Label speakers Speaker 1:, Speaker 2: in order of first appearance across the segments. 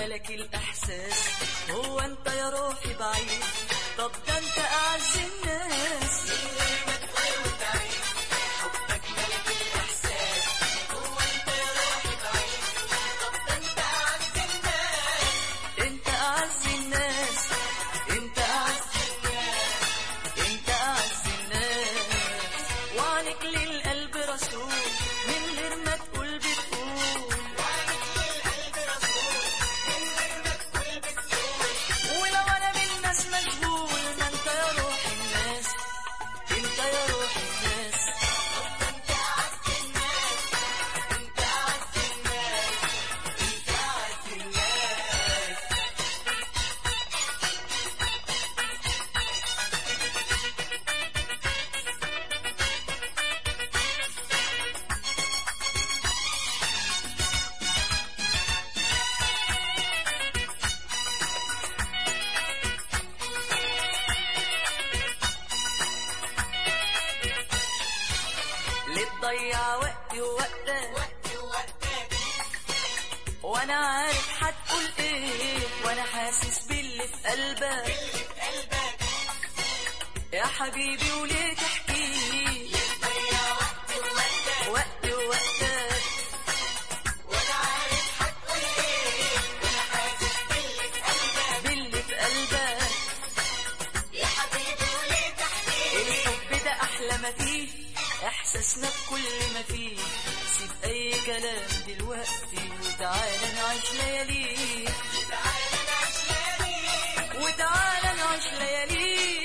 Speaker 1: ملك الإحساس هو أنت يا روحي بعيد طب ده أنت أعز الناس انت اعز الناس انت اعز انت اعز الناس وعنك للقلب رسول من غير ما تقول بتقول ولو انا بالناس مشغول ما انت يا روح الناس انت يا روح الناس انت اعز الناس انت اعز الناس انت اعز الناس ليه تضيع وقتي ووقتك وانا عارف هتقول ايه وانا حاسس باللي في قلبك يا حبيبي وليه تحكي وقتي ووقتك باللي في قلبك الحب ده احلى ما فيه احساسنا بكل ما فيه سيب اي كلام دلوقتي وتعالى نعيش ليالي وتعالى نعيش ليالي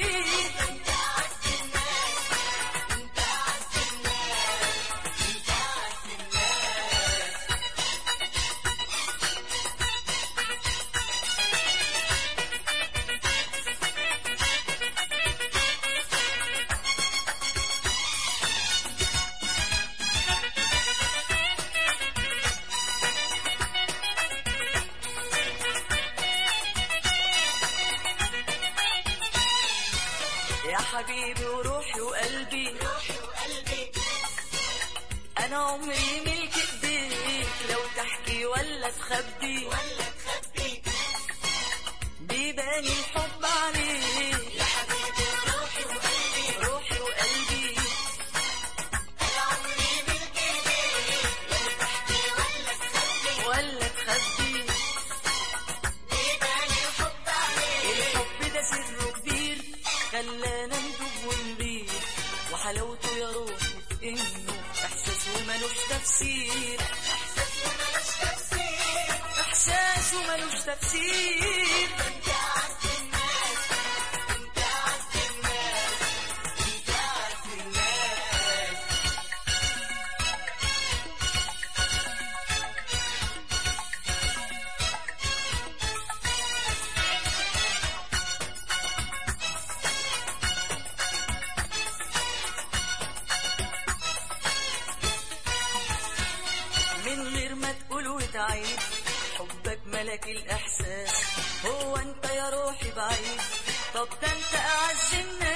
Speaker 1: يا حبيبي وروحي وقلبي انا عمري ملك ايديك لو تحكي ولا تخبي بيبان الحب عليك يا حبيبي روحي وقلبي روحي وقلبي ولا تخبي الحب ده سره كبير خلانا ندوب ونبير وحلاوته يا روحي في انه احساس وملوش تفسير احساس وملوش تفسير من غير ما تقول وتعيد حبك ملك الإحساس هو أنت يا روحي بعيد طب ده أنت أعز الناس